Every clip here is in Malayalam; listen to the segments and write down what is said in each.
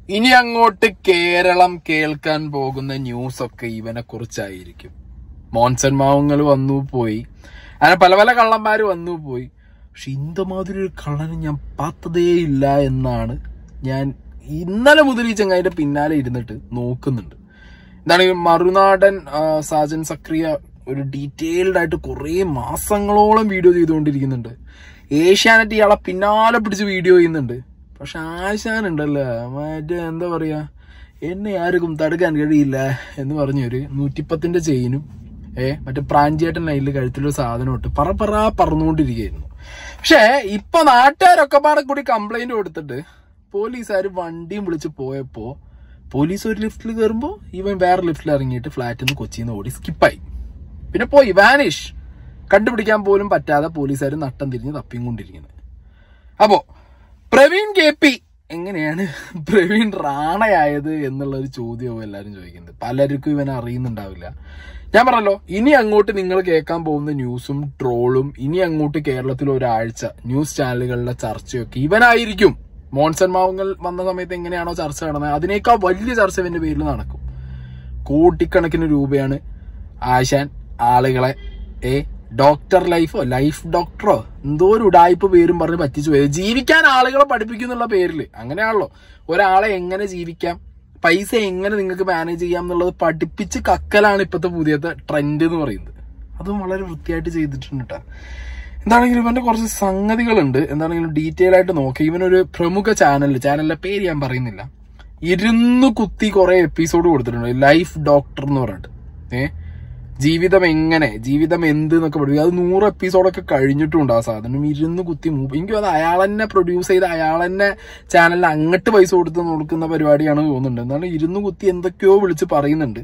ഇനി അങ്ങോട്ട് കേരളം കേൾക്കാൻ പോകുന്ന ന്യൂസ് ഒക്കെ ഇവനെ കുറിച്ചായിരിക്കും മോൻസൺ മാവുങ്ങൾ വന്നു പോയി അങ്ങനെ പല പല കള്ളന്മാര് വന്നു പോയി പക്ഷെ ഇന്തമാതിരി ഒരു കള്ളനെ ഞാൻ പാത്തതേ ഇല്ല എന്നാണ് ഞാൻ ഇന്നലെ മുതൽ ഈ ചങ്ങായിന്റെ പിന്നാലെ ഇരുന്നിട്ട് നോക്കുന്നുണ്ട് എന്താണ് ഈ മറുനാടൻ ആ, സാജൻ സക്രിയ ഒരു ഡീറ്റെയിൽഡ് ആയിട്ട് കുറെ മാസങ്ങളോളം വീഡിയോ ചെയ്തുകൊണ്ടിരിക്കുന്നുണ്ട് ഏഷ്യാനെറ്റ് ഇയാളെ പിന്നാലെ പിടിച്ച് വീഡിയോ ചെയ്യുന്നുണ്ട് പക്ഷെ ആശാൻ ഉണ്ടല്ലോ മറ്റേ എന്താ പറയാ എന്നെ ആർക്കും തടുക്കാൻ കഴിയില്ല എന്ന് പറഞ്ഞൊരു നൂറ്റിപ്പത്തിന്റെ ചെയിനും ഏ മറ്റേ പ്രാഞ്ചേട്ടൻ ലൈനിൽ കഴുത്തിലൊരു സാധനം ഇട്ട് പറ പറ പറന്നുകൊണ്ടിരിക്കുകയായിരുന്നു പക്ഷേ ഇപ്പൊ നാട്ടുകാരൊക്കെ പാടെ കൂടി കംപ്ലൈന്റ് കൊടുത്തിട്ട് പോലീസുകാർ വണ്ടിയും വിളിച്ച് പോയപ്പോ പോലീസ് ഒരു ലിഫ്റ്റിൽ കയറുമ്പോ ഇവൻ വേറെ ലിഫ്റ്റിൽ ഇറങ്ങിയിട്ട് ഫ്ലാറ്റിൽ നിന്ന് കൊച്ചിയിൽ നിന്ന് ഓടി സ്കിപ്പായി പിന്നെ പോയി വാനിഷ് കണ്ടുപിടിക്കാൻ പോലും പറ്റാതെ പോലീസുകാർ നട്ടം തിരിഞ്ഞ് തപ്പിയും കൊണ്ടിരിക്കുന്നത് അപ്പോ പ്രവീൺ കെ പി എങ്ങനെയാണ് പ്രവീൺ റാണയായത് എന്നുള്ള ഒരു ചോദ്യവും എല്ലാവരും ചോദിക്കുന്നത് പലർക്കും ഇവനെ അറിയുന്നുണ്ടാവില്ല ഞാൻ പറഞ്ഞല്ലോ ഇനി അങ്ങോട്ട് നിങ്ങൾ കേൾക്കാൻ പോകുന്ന ന്യൂസും ട്രോളും ഇനി അങ്ങോട്ട് കേരളത്തിൽ ഒരാഴ്ച ന്യൂസ് ചാനലുകളിലെ ചർച്ചയൊക്കെ ഇവനായിരിക്കും മോൺസൺ മാവുങ്ങൾ വന്ന സമയത്ത് എങ്ങനെയാണോ ചർച്ച നടന്നത് അതിനേക്കാൾ വലിയ ചർച്ച ഇവന്റെ പേരിൽ നടക്കും കോടിക്കണക്കിന് രൂപയാണ് ആശാൻ ആളുകളെ ഏ ഡോക്ടർ ലൈഫോ ലൈഫ് ഡോക്ടറോ എന്തോ ഒരു ഉടായ്പ പേരും പറഞ്ഞ് പറ്റിച്ചു പോയത് ജീവിക്കാൻ ആളുകളെ പഠിപ്പിക്കുന്നുള്ള പേരില് അങ്ങനെയാണല്ലോ ഒരാളെ എങ്ങനെ ജീവിക്കാം പൈസ എങ്ങനെ നിങ്ങൾക്ക് മാനേജ് ചെയ്യാം എന്നുള്ളത് പഠിപ്പിച്ച് കക്കലാണ് ഇപ്പോഴത്തെ പുതിയത്തെ ട്രെൻഡ് എന്ന് പറയുന്നത് അതും വളരെ വൃത്തിയായിട്ട് ചെയ്തിട്ടുണ്ട് കേട്ടോ എന്താണെങ്കിലും ഇവന്റെ കുറച്ച് സംഗതികളുണ്ട് എന്താണെങ്കിലും ഡീറ്റെയിൽ ആയിട്ട് നോക്കി ഇവനൊരു പ്രമുഖ ചാനൽ ചാനലിന്റെ പേര് ഞാൻ പറയുന്നില്ല ഇരുന്ന് കുത്തി കുറെ എപ്പിസോഡ് കൊടുത്തിട്ടുണ്ട് ലൈഫ് ഡോക്ടർ എന്ന് പറഞ്ഞിട്ട് ഏ ജീവിതം എങ്ങനെ ജീവിതം എന്ത് എന്നൊക്കെ പഠിപ്പിക്കും അത് നൂറ് എപ്പിസോഡൊക്കെ കഴിഞ്ഞിട്ടുണ്ട് ആ സാധനം ഇരുന്ന് കുത്തി മൂവ് എനിക്ക് അത് അയാൾ തന്നെ പ്രൊഡ്യൂസ് ചെയ്ത് അയാൾ തന്നെ ചാനലിൽ അങ്ങോട്ട് പൈസ കൊടുത്ത് നോക്കുന്ന പരിപാടിയാണ് തോന്നുന്നുണ്ട് എന്താണ് ഇരുന്ന് കുത്തി എന്തൊക്കെയോ വിളിച്ച് പറയുന്നുണ്ട്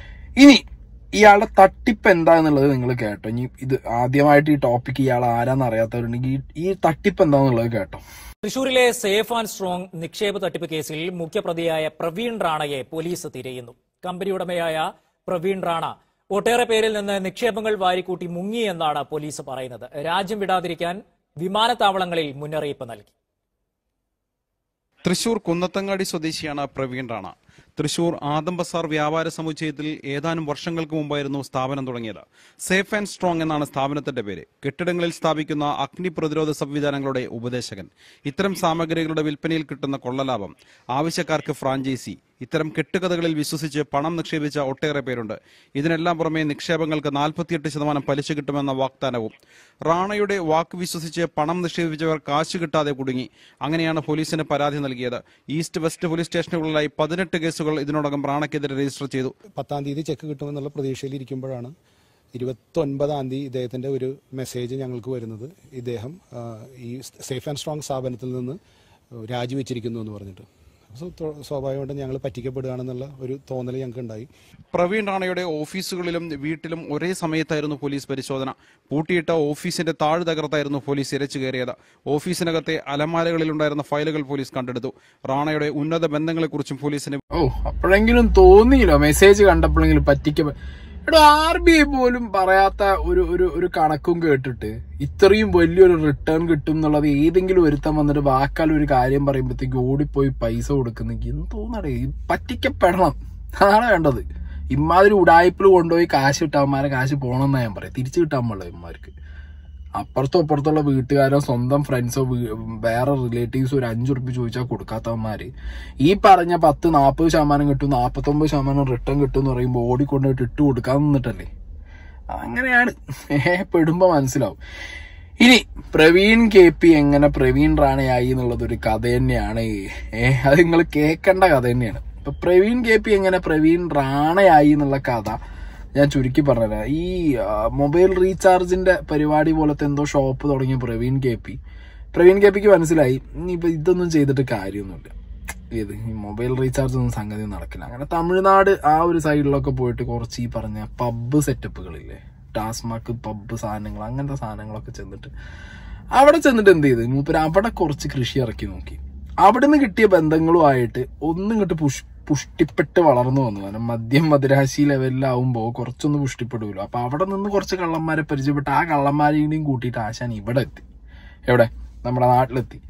ഇനി ഇയാളുടെ തട്ടിപ്പ് എന്താ എന്നുള്ളത് നിങ്ങൾ കേട്ടോ ഇനി ഇത് ആദ്യമായിട്ട് ഈ ടോപ്പിക്ക് ഇയാൾ ആരാന്ന് അറിയാത്തവരുണ്ടെങ്കിൽ ഈ- ഈ തട്ടിപ്പ് എന്താന്നുള്ളത് കേട്ടോ തൃശൂരിലെ സേഫ് ആൻഡ് സ്ട്രോങ് നിക്ഷേപ തട്ടിപ്പ് കേസിൽ മുഖ്യപ്രതിയായ പ്രവീൺ റാണയെ പോലീസ് തിരയുന്നു കമ്പനി ഉടമയായ പ്രവീൺ റാണ ഒട്ടേറെ പേരിൽ നിന്ന് നിക്ഷേപങ്ങൾ വാരിക്കൂട്ടി മുങ്ങി എന്നാണ് പോലീസ് പറയുന്നത് രാജ്യം വിടാതിരിക്കാൻ വിമാനത്താവളങ്ങളിൽ മുന്നറിയിപ്പ് നൽകി തൃശൂർ കുന്നത്തങ്ങാടി സ്വദേശിയാണ് പ്രവീൺ റാണ തൃശൂർ ആദം ബസാർ വ്യാപാര സമുച്ചയത്തിൽ ഏതാനും വർഷങ്ങൾക്ക് മുമ്പായിരുന്നു സ്ഥാപനം തുടങ്ങിയത് സേഫ് ആൻഡ് സ്ട്രോങ് എന്നാണ് സ്ഥാപനത്തിന്റെ പേര് കെട്ടിടങ്ങളിൽ സ്ഥാപിക്കുന്ന അഗ്നി പ്രതിരോധ സംവിധാനങ്ങളുടെ ഉപദേശകൻ ഇത്തരം സാമഗ്രികളുടെ വിൽപ്പനയിൽ കിട്ടുന്ന കൊള്ളലാഭം ആവശ്യക്കാർക്ക് ഫ്രാഞ്ചൈസി ഇത്തരം കെട്ടുകഥകളിൽ വിശ്വസിച്ച് പണം നിക്ഷേപിച്ച ഒട്ടേറെ പേരുണ്ട് ഇതിനെല്ലാം പുറമെ നിക്ഷേപങ്ങൾക്ക് നാൽപ്പത്തിയെട്ട് ശതമാനം പലിശ കിട്ടുമെന്ന വാഗ്ദാനവും റാണയുടെ വാക്ക് വിശ്വസിച്ച് പണം നിക്ഷേപിച്ചവർ കാശ് കിട്ടാതെ കുടുങ്ങി അങ്ങനെയാണ് പോലീസിന് പരാതി നൽകിയത് ഈസ്റ്റ് വെസ്റ്റ് പോലീസ് സ്റ്റേഷനുകളിലായി പതിനെട്ട് കേസുകൾ ഇതിനോടകം റാണയ്ക്കെതിരെ രജിസ്റ്റർ ചെയ്തു പത്താം തീയതി ചെക്ക് കിട്ടുമെന്നുള്ള പ്രതീക്ഷയിൽ ഇരിക്കുമ്പോഴാണ് ഇരുപത്തൊൻപതാം തീയതി ഇദ്ദേഹത്തിന്റെ ഒരു മെസ്സേജ് ഞങ്ങൾക്ക് വരുന്നത് ഇദ്ദേഹം ആ, ഈ സേഫ് ആൻഡ് സ്ട്രോങ് സ്ഥാപനത്തിൽ നിന്ന് രാജിവെച്ചിരിക്കുന്നു എന്ന് പറഞ്ഞിട്ട് സോ തൊ- സ്വാഭാവികമായിട്ടും ഞങ്ങൾ പറ്റിക്കപ്പെടുകയാണെന്നുള്ള ഒരു തോന്നൽ ഞങ്ങൾക്ക് ഉണ്ടായി പ്രവീൺ റാണയുടെ ഓഫീസുകളിലും വീട്ടിലും ഒരേ സമയത്തായിരുന്നു പോലീസ് പരിശോധന പൂട്ടിയിട്ട ഓഫീസിന്റെ താഴ് തകർത്തായിരുന്നു പോലീസ് ഇരച്ചു കയറിയത് ഓഫീസിനകത്തെ അലമാരകളിലുണ്ടായിരുന്ന ഫയലുകൾ പോലീസ് കണ്ടെടുത്തു റാണയുടെ ഉന്നത ബന്ധങ്ങളെക്കുറിച്ചും പോലീസിന് ഓ അപ്പോഴെങ്കിലും തോന്നിയില്ലോ മെസ്സേജ് കണ്ടപ്പോഴെങ്കിലും പറ്റിക്ക എടോ ആർ ബി ഐ പോലും പറയാത്ത ഒരു ഒരു ഒരു കണക്കും കേട്ടിട്ട് ഇത്രയും വലിയൊരു റിട്ടേൺ കിട്ടും എന്നുള്ളത് ഏതെങ്കിലും ഒരുത്തം വന്നിട്ട് വാക്കാൽ ഒരു കാര്യം പറയുമ്പോഴത്തേക്ക് ഓടിപ്പോയി പൈസ കൊടുക്കുന്നെങ്കിൽ എന്ത് തോന്നടേ പറ്റിക്കപ്പെടണം അതാണ് വേണ്ടത് ഇമാതിരി ഉടായ്പിൽ കൊണ്ടുപോയി കാശ് കിട്ടാന്മാരെ കാശ് പോകണമെന്നാ ഞാൻ പറയാം തിരിച്ചു കിട്ടാൻ പാടില്ല ഇമാർക്ക് അപ്പുറത്തോ അപ്പുറത്തുള്ള വീട്ടുകാരോ സ്വന്തം ഫ്രണ്ട്സോ വേറെ റിലേറ്റീവ്സോ ഒരു അഞ്ചു റുപ്യ ചോദിച്ചാൽ കൊടുക്കാത്തവന്മാര് ഈ പറഞ്ഞ പത്ത് നാൽപ്പത് ശതമാനം കിട്ടും നാൽപ്പത്തൊമ്പത് ശതമാനം റിട്ടേൺ കിട്ടും എന്ന് പറയുമ്പോൾ ഓടിക്കൊണ്ടിട്ട് ഇട്ട് കൊടുക്കാൻ നിന്നിട്ടല്ലേ അങ്ങനെയാണ് ഏ പെടുമ്പോ മനസ്സിലാവും ഇനി പ്രവീൺ കെ പി എങ്ങനെ പ്രവീൺ റാണയായി എന്നുള്ളത് ഒരു കഥ തന്നെയാണ് ഏ അത് നിങ്ങൾ കേൾക്കേണ്ട കഥ തന്നെയാണ് ഇപ്പൊ പ്രവീൺ കെ പി എങ്ങനെ പ്രവീൺ റാണയായി എന്നുള്ള കഥ ഞാൻ ചുരുക്കി പറഞ്ഞുതരാം ഈ ആ, മൊബൈൽ റീചാർജിന്റെ പരിപാടി പോലത്തെ എന്തോ ഷോപ്പ് തുടങ്ങിയ Praveen K P Praveen K പിക്ക് മനസ്സിലായി ഇനിയിപ്പോ ഇതൊന്നും ചെയ്തിട്ട് കാര്യമൊന്നുമില്ല ഏത് ഈ മൊബൈൽ റീചാർജ് ഒന്നും സംഗതി നടക്കില്ല അങ്ങനെ തമിഴ്നാട് ആ ഒരു സൈഡിലൊക്കെ പോയിട്ട് കുറച്ച് ഈ പറഞ്ഞ പബ്ബ് സെറ്റപ്പുകളില്ലേ ടാസ്മാക്ക് പബ്ബ് സാധനങ്ങൾ അങ്ങനത്തെ സാധനങ്ങളൊക്കെ ചെന്നിട്ട് അവിടെ ചെന്നിട്ട് എന്ത് ചെയ്ത് മൂപ്പര് അവിടെ കുറച്ച് കൃഷി ഇറക്കി നോക്കി അവിടുന്ന് കിട്ടിയ ബന്ധങ്ങളുമായിട്ട് ഒന്നും ഇങ്ങോട്ട് പുഷ് പുഷ്ടിപ്പെട്ട് വളർന്നു വന്നു കാരണം മദ്യം മദിരാശി ലെവലിലാവുമ്പോൾ കുറച്ചൊന്ന് പുഷ്ടിപ്പെടുമല്ലോ അപ്പൊ അവിടെ നിന്ന് കുറച്ച് കള്ളന്മാരെ പരിചയപ്പെട്ട് ആ കള്ളന്മാരെയും കൂട്ടിയിട്ട് ആശാൻ ഇവിടെ എത്തി എവിടെ നമ്മുടെ നാട്ടിലെത്തി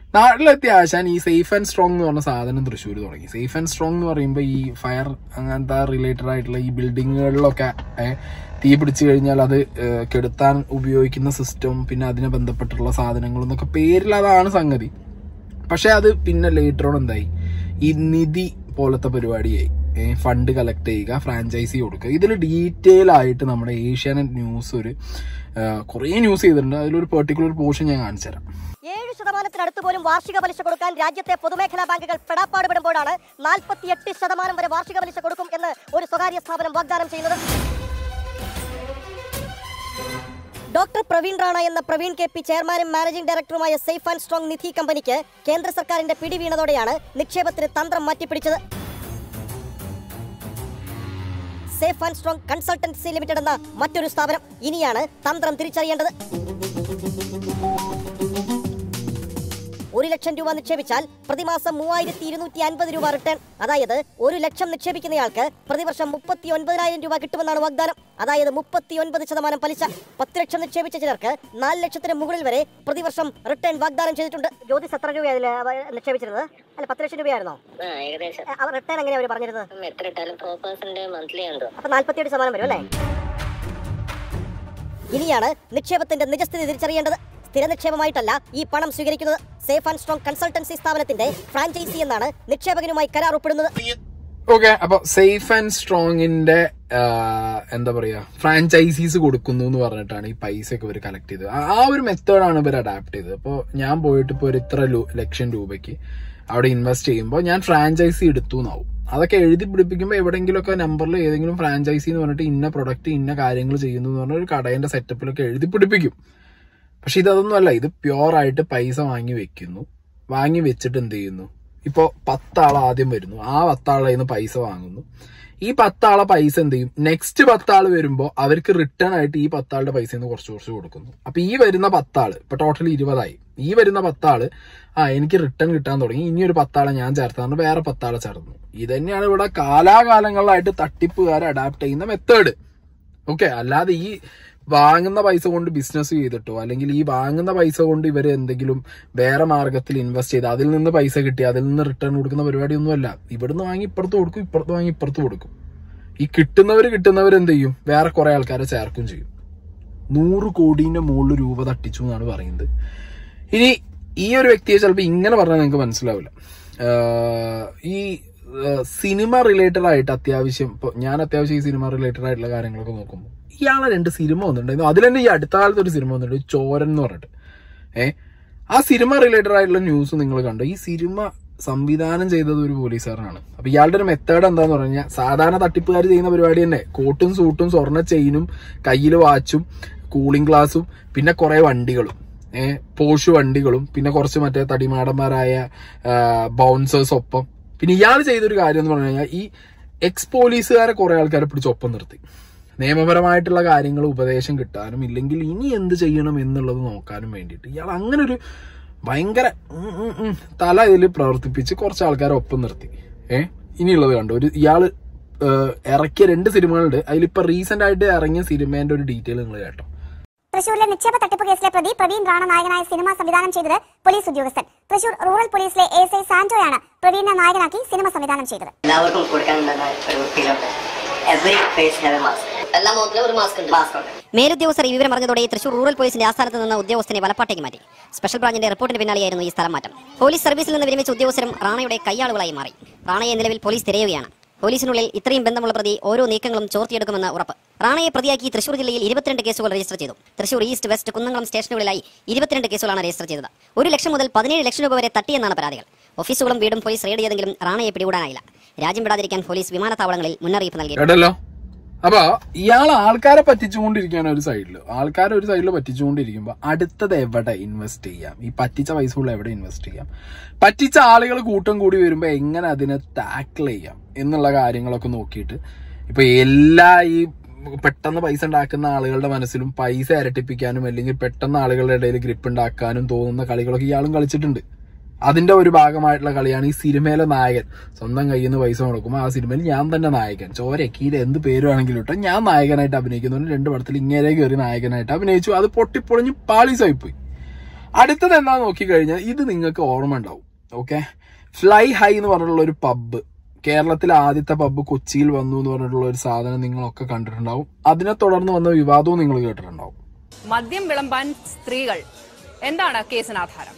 നാട്ടിലെത്തിയ ആശാൻ ഈ സേഫ് ആൻഡ് സ്ട്രോങ് എന്ന് പറഞ്ഞ സാധനം തൃശ്ശൂർ തുടങ്ങി സേഫ് ആൻഡ് സ്ട്രോങ് എന്ന് പറയുമ്പോൾ ഈ ഫയർ അങ്ങനത്തെ റിലേറ്റഡ് ആയിട്ടുള്ള ഈ ബിൽഡിങ്ങുകളിലൊക്കെ ഏ, തീ പിടിച്ചു കഴിഞ്ഞാൽ അത് ഏ, കെടുത്താൻ ഉപയോഗിക്കുന്ന സിസ്റ്റം പിന്നെ അതിനെ ബന്ധപ്പെട്ടുള്ള സാധനങ്ങളും എന്നൊക്കെ പേരിൽ അതാണ് സംഗതി പക്ഷെ അത് പിന്നെ ലേറ്റർ ഓൺ എന്തായി ഈ നിധി പോലത്തെ പരിപാടിയായി ഏ, ഫണ്ട് കളക്ട് ചെയ്യുക ഫ്രാഞ്ചൈസി കൊടുക്കുക ഇതിൽ ഡീറ്റെയിൽ ആയിട്ട് നമ്മുടെ ഏഷ്യാനെറ്റ് ന്യൂസ് ഒരു ആ, കുറേ ന്യൂസ് ചെയ്തിട്ടുണ്ട് അതിലൊരു പെർട്ടിക്കുലർ പോർഷൻ ഞാൻ കാണിച്ചു തരാം ഏഴ് ശതമാനത്തിനടുത്ത് പോലും വാർഷിക പലിശ കൊടുക്കാൻ രാജ്യത്തെ പൊതുമേഖലാ ബാങ്കുകൾ പെടാപ്പാട് പെടുമ്പോഴാണ് നാൽപ്പത്തിയെട്ട് ശതമാനം വരെ വാർഷിക പലിശ കൊടുക്കും എന്ന് ഒരു സ്വകാര്യ സ്ഥാപനം വാഗ്ദാനം ചെയ്യുന്നത് ഡോക്ടർ പ്രവീൺ റാണ എന്ന പ്രവീൺ കെ പി ചെയർമാനും മാനേജിംഗ് ഡയറക്ടറുമായ സേഫ് ആൻഡ് സ്ട്രോങ് നിധി കമ്പനിക്ക് കേന്ദ്ര സർക്കാരിന്റെ പിടി വീണതോടെയാണ് നിക്ഷേപത്തിന് തന്ത്രം മാറ്റിപ്പിടിച്ചത് safe and strong consultancy limited എന്ന മറ്റൊരു സ്ഥാപനം ഇനിയാണ് തന്ത്രം തിരിച്ചറിയേണ്ടത് ഒരു ലക്ഷം രൂപ നിക്ഷേപിച്ചാൽ പ്രതിമാസം മൂവായിരത്തി ഇരുന്നൂറ്റി അൻപത് രൂപ റിട്ടേൺ അതായത് ഒരു ലക്ഷം നിക്ഷേപിക്കുന്നയാൾക്ക് പ്രതിവർഷം മുപ്പത്തി ഒൻപതിനായിരം രൂപ കിട്ടുമെന്നാണ് വാഗ്ദാനം അതായത് മുപ്പത്തി ഒൻപത് ശതമാനം പലിശ പത്ത് ലക്ഷം നിക്ഷേപിച്ച ചിലർക്ക് നാല് ലക്ഷത്തിന് മുകളിൽ വരെ പ്രതിവർഷം റിട്ടേൺ വാഗ്ദാനം ചെയ്തിട്ടുണ്ട് ജ്യോതിസ് എത്ര രൂപയാണ് നിക്ഷേപിച്ചിരുന്നത് അല്ല പത്ത് ലക്ഷം രൂപയായിരുന്നോ ആ ഏകദേശം അവർ റിട്ടേൺ എങ്ങനെയാണ് അവർ പറഞ്ഞിരുന്നത് ഉം, എത്ര ഇട്ടാലും ഫോർ പെർസെന്റ് മന്ത്ലി ഉണ്ടോ അപ്പൊ നാൽപ്പത്തിയെട്ട് ശതമാനം വരും അല്ലേ ഇനിയാണ് നിക്ഷേപത്തിന്റെ നിജസ്ഥിതി തിരിച്ചറിയേണ്ടത് സ്ഥിര നിക്ഷേപമായിട്ടല്ല ഈ പണം സ്വീകരിക്കുന്നത് സേഫ് ആൻഡ് സ്ട്രോങ് കൺസൾട്ടൻസി സ്ഥാപനത്തിന്റെ ഫ്രാഞ്ചൈസി എന്നാണ് നിക്ഷേപകനുമായി കരാർ ഒപ്പിടുന്നത് ഓക്കെ അപ്പൊ സേഫ് ആൻഡ് സ്ട്രോങ്ങിന്റെ എന്താ പറയാ ഫ്രാഞ്ചൈസീസ് കൊടുക്കുന്നു എന്ന് പറഞ്ഞിട്ടാണ് ഈ പൈസ ഒക്കെ ഇവർ കളക്ട് ചെയ്തത് ആ- ആ ഒരു മെത്തേഡാണ് ഇവർ അഡാപ്റ്റ് ചെയ്തത് അപ്പോൾ ഞാൻ പോയിട്ട് ഇപ്പോൾ ഒരു ഇത്ര ലു- ലക്ഷം രൂപയ്ക്ക് അവിടെ ഇൻവെസ്റ്റ് ചെയ്യുമ്പോൾ ഞാൻ ഫ്രാഞ്ചൈസി എടുത്തു എന്നാവും അതൊക്കെ എഴുതി പിടിപ്പിക്കുമ്പോൾ എവിടെയെങ്കിലുമൊക്കെ നമ്പറിൽ ഏതെങ്കിലും ഫ്രാഞ്ചൈസി എന്ന് പറഞ്ഞിട്ട് ഇന്ന പ്രൊഡക്റ്റ് ഇന്ന കാര്യങ്ങൾ ചെയ്യുന്നു എന്ന് പറഞ്ഞ ഒരു കടേന്റെ സെറ്റപ്പിലൊക്കെ എഴുതി പിടിപ്പിക്കും പക്ഷെ ഇതൊന്നുമല്ല ഇത് പ്യോർ ആയിട്ട് പൈസ വാങ്ങി വെക്കുന്നു വാങ്ങി വെച്ചിട്ട് എന്ത് ചെയ്യുന്നു ഇപ്പോ പത്താൾ ആദ്യം വരുന്നു ആ പത്താളെ നിന്ന് പൈസ വാങ്ങുന്നു ഈ പത്താളെ പൈസ എന്ത് ചെയ്യും നെക്സ്റ്റ് പത്താള് വരുമ്പോ അവർക്ക് റിട്ടേൺ ആയിട്ട് ഈ പത്താളുടെ പൈസ നിന്ന് കുറച്ച് കുറച്ച് കൊടുക്കുന്നു അപ്പൊ ഈ വരുന്ന പത്താള് ഇപ്പൊ ടോട്ടൽ ഇരുപതായി ഈ വരുന്ന പത്താള് ആ എനിക്ക് റിട്ടേൺ കിട്ടാൻ തുടങ്ങി ഇനി ഒരു പത്താളെ ഞാൻ ചേർത്താണ് വേറെ പത്താളെ ചേർന്നു ഇത് തന്നെയാണ് ഇവിടെ കാലാകാലങ്ങളിലായിട്ട് തട്ടിപ്പുകാർ അഡാപ്റ്റ് ചെയ്യുന്ന മെത്തേഡ് ഓക്കെ അല്ലാതെ ഈ വാങ്ങുന്ന പൈസ കൊണ്ട് ബിസിനസ് ചെയ്തിട്ടോ അല്ലെങ്കിൽ ഈ വാങ്ങുന്ന പൈസ കൊണ്ട് ഇവർ എന്തെങ്കിലും വേറെ മാർഗത്തിൽ ഇൻവെസ്റ്റ് ചെയ്ത് അതിൽ നിന്ന് പൈസ കിട്ടി അതിൽ നിന്ന് റിട്ടേൺ കൊടുക്കുന്ന പരിപാടിയൊന്നുമല്ല ഇവിടുന്ന് വാങ്ങി ഇപ്പുറത്ത് കൊടുക്കും ഇപ്പുറത്ത് വാങ്ങി ഇപ്പുറത്ത് കൊടുക്കും ഈ കിട്ടുന്നവർ കിട്ടുന്നവർ എന്ത് ചെയ്യും വേറെ കുറെ ആൾക്കാരെ ചേർക്കും ചെയ്യും നൂറ് കോടീന്റെ മുകളിൽ രൂപ തട്ടിച്ചു എന്നാണ് പറയുന്നത് ഇനി ഈ ഒരു വ്യക്തിയെ ചിലപ്പോൾ ഇങ്ങനെ പറഞ്ഞാൽ നിങ്ങൾക്ക് മനസ്സിലാവില്ല ആഹ് ഈ സിനിമ റിലേറ്റഡ് ആയിട്ട് അത്യാവശ്യം ഇപ്പൊ ഞാൻ അത്യാവശ്യം ഈ സിനിമ റിലേറ്റഡ് ആയിട്ടുള്ള കാര്യങ്ങളൊക്കെ നോക്കുമ്പോൾ ഇയാളെ രണ്ട് സിനിമ വന്നിട്ടുണ്ടായിരുന്നു അതിൽ തന്നെ ഈ അടുത്ത കാലത്ത് ഒരു സിനിമ വന്നിട്ടുണ്ട് ചോരൻ എന്ന് പറഞ്ഞിട്ട് ഏ ആ സിനിമ റിലേറ്റഡ് ആയിട്ടുള്ള ന്യൂസ് നിങ്ങൾ കണ്ടു ഈ സിനിമ സംവിധാനം ചെയ്തത് ഒരു പോലീസുകാരനാണ് അപ്പൊ ഇയാളുടെ ഒരു മെത്തേഡ് എന്താന്ന് പറഞ്ഞാൽ സാധാരണ തട്ടിപ്പുകാർ ചെയ്യുന്ന പരിപാടി തന്നെ കോട്ടും സൂട്ടും സ്വർണ്ണ ചെയിനും കയ്യിൽ വാച്ചും കൂളിംഗ് ഗ്ലാസും പിന്നെ കുറെ വണ്ടികളും ഏഹ് പോഷ് വണ്ടികളും പിന്നെ കുറച്ച് മറ്റേ തടിമാടന്മാരായ ബൗൺസേഴ്സ് ഒപ്പം പിന്നെ ഇയാൾ ചെയ്തൊരു കാര്യം എന്ന് പറഞ്ഞു കഴിഞ്ഞാൽ ഈ എക്സ് പോലീസുകാരെ കുറെ ആൾക്കാരെ പിടിച്ച് ഒപ്പം നിർത്തി നിയമപരമായിട്ടുള്ള കാര്യങ്ങൾ ഉപദേശം കിട്ടാനും ഇല്ലെങ്കിൽ ഇനി എന്ത് ചെയ്യണം എന്നുള്ളത് നോക്കാനും വേണ്ടിയിട്ട് ഇയാൾ അങ്ങനെ ഒരു ഭയങ്കര ഉം ഉം ഉം തല ഇതിൽ പ്രവർത്തിപ്പിച്ച് കുറച്ച് ആൾക്കാരെ ഒപ്പം നിർത്തി ഏ ഇനിയുള്ളത് കണ്ടു ഒരു ഇയാള് ഏഹ്, ഇറക്കിയ രണ്ട് സിനിമകളുണ്ട് അതിലിപ്പോ റീസെന്റ് ആയിട്ട് ഇറങ്ങിയ സിനിമേന്റെ ഒരു ഡീറ്റെയിൽ നിങ്ങൾ കേട്ടോ തൃശൂരിലെ നിക്ഷേപ തട്ടിപ്പ് കേസിലെ പ്രതി പ്രവീൺ റാണ നായകനായ സിനിമ സംവിധാനം ചെയ്തത് പോലീസ് ഉദ്യോഗസ്ഥൻ തൃശൂർ റൂറൽ പോലീസിലെ എസ് ഐ സാന്റോയാണ് പ്രവീണിനെ നായകനാക്കി സിനിമ സംവിധാനം ചെയ്തത് എല്ലാവർക്കും കൊടുക്കാനുള്ള ഒരു ഫീലുണ്ട് every face have a mask എല്ലാ മുഖത്തിലും ഒരു മാസ്ക് ഉണ്ട് മാസ്ക് ഉണ്ട് മേലുദ്യോഗസ്ഥർ ഈ വിവരം അറിഞ്ഞതോടെ തൃശൂർ റൂറൽ പോലീസിന്റെ ആസ്ഥാനത്ത് നിന്ന് ഉദ്യോഗസ്ഥനെ വലപ്പാട്ടേക്ക് മാറ്റി സ്പെഷ്യൽ ബ്രാഞ്ചിന്റെ റിപ്പോർട്ടിന് പിന്നാലെയായിരുന്നു ഈ സ്ഥലം മാറ്റം പോലീസ് സർവീസിൽ നിന്ന് വിരമിച്ച ഉദ്യോഗസ്ഥരും റാണയുടെ കയ്യാളുകളായി മാറി റാണയെ നിലവിൽ പോലീസ് തിരയുകയാണ് പോലീസിനുള്ളിൽ ഇത്രയും ബന്ധമുള്ള പ്രതി ഓരോ നീക്കങ്ങളും ചോർത്തിയെടുക്കുമെന്ന് ഉറപ്പ് റാണയെ പ്രതിയാക്കി തൃശൂർ ജില്ലയിൽ ഇരുപത്തിരണ്ട് കേസുകൾ രജിസ്റ്റർ ചെയ്തു തൃശൂർ ഈസ്റ്റ് വെസ്റ്റ് കുന്നംകുളം സ്റ്റേഷനുകളിലായി ഇരുപത്തിരണ്ട് കേസുകളാണ് രജിസ്റ്റർ ചെയ്തത് ഒരു ലക്ഷം മുതൽ പതിനേഴ് ലക്ഷം രൂപ വരെ തട്ടിയെന്നാണ് പരാതികൾ ഓഫീസുകളും വീടും പോലീസ് റെയ്ഡ് ചെയ്തെങ്കിലും റാണയെ പിടികൂടാനായില്ല രാജ്യം വിടാതിരിക്കാൻ പോലീസ് വിമാനത്താവളങ്ങളിൽ മുന്നറിയിപ്പ് നൽകി കേട്ടല്ലോ അപ്പൊ ഇയാൾ ആൾക്കാരെ പറ്റിച്ചുകൊണ്ടിരിക്കുകയാണ് ഒരു സൈഡിൽ ആൾക്കാരെ ഒരു സൈഡിൽ പറ്റിച്ചുകൊണ്ടിരിക്കുമ്പോ അടുത്തത് എവിടെ ഇൻവെസ്റ്റ് ചെയ്യാം ഈ പറ്റിച്ച പൈസ ഉള്ള എവിടെ ഇൻവെസ്റ്റ് ചെയ്യാം പറ്റിച്ച ആളുകൾ കൂട്ടം കൂടി വരുമ്പോ എങ്ങനെ അതിനെ ടാക്കിൾ ചെയ്യാം എന്നുള്ള കാര്യങ്ങളൊക്കെ നോക്കിയിട്ട് ഇപ്പൊ എല്ലാ ഈ പെട്ടെന്ന് പൈസ ഉണ്ടാക്കുന്ന ആളുകളുടെ മനസ്സിലും പൈസ ഇരട്ടിപ്പിക്കാനും അല്ലെങ്കിൽ പെട്ടെന്ന് ആളുകളുടെ ഇടയിൽ ഗ്രിപ്പ് ഉണ്ടാക്കാനും തോന്നുന്ന കളികളൊക്കെ ഇയാളും കളിച്ചിട്ടുണ്ട് അതിന്റെ ഒരു ഭാഗമായിട്ടുള്ള കളിയാണ് ഈ സിനിമയിലെ നായകൻ സ്വന്തം കയ്യിൽ നിന്ന് പൈസ മുടക്കുമ്പോൾ ആ സിനിമയിൽ ഞാൻ തന്നെ നായകൻ ചോര കീര എന്ത് പേരുവാണെങ്കിലും ഇട്ടോ ഞാൻ നായകനായിട്ട് അഭിനയിക്കുന്നതുകൊണ്ട് രണ്ട് പടത്തിൽ ഇങ്ങനെ കയറി നായകനായിട്ട് അഭിനയിച്ചു അത് പൊട്ടിപ്പൊളിഞ്ഞ് പാളീസായി പോയി അടുത്തത് എന്താന്ന് നോക്കിക്കഴിഞ്ഞാൽ ഇത് നിങ്ങൾക്ക് ഓർമ്മ ഉണ്ടാവും ഓക്കെ ഫ്ലൈ ഹൈ എന്ന് പറഞ്ഞിട്ടുള്ള ഒരു പബ്ബ് കേരളത്തിലെ ആദ്യത്തെ പബ്ബ് കൊച്ചിയിൽ വന്നു എന്ന് പറഞ്ഞിട്ടുള്ള ഒരു സാധനം നിങ്ങളൊക്കെ കണ്ടിട്ടുണ്ടാവും അതിനെ തുടർന്ന് വന്ന വിവാദവും നിങ്ങൾ കേട്ടിട്ടുണ്ടാവും മദ്യം വിളമ്പാൻ സ്ത്രീകൾ എന്താണ് കേസിന് ആധാരം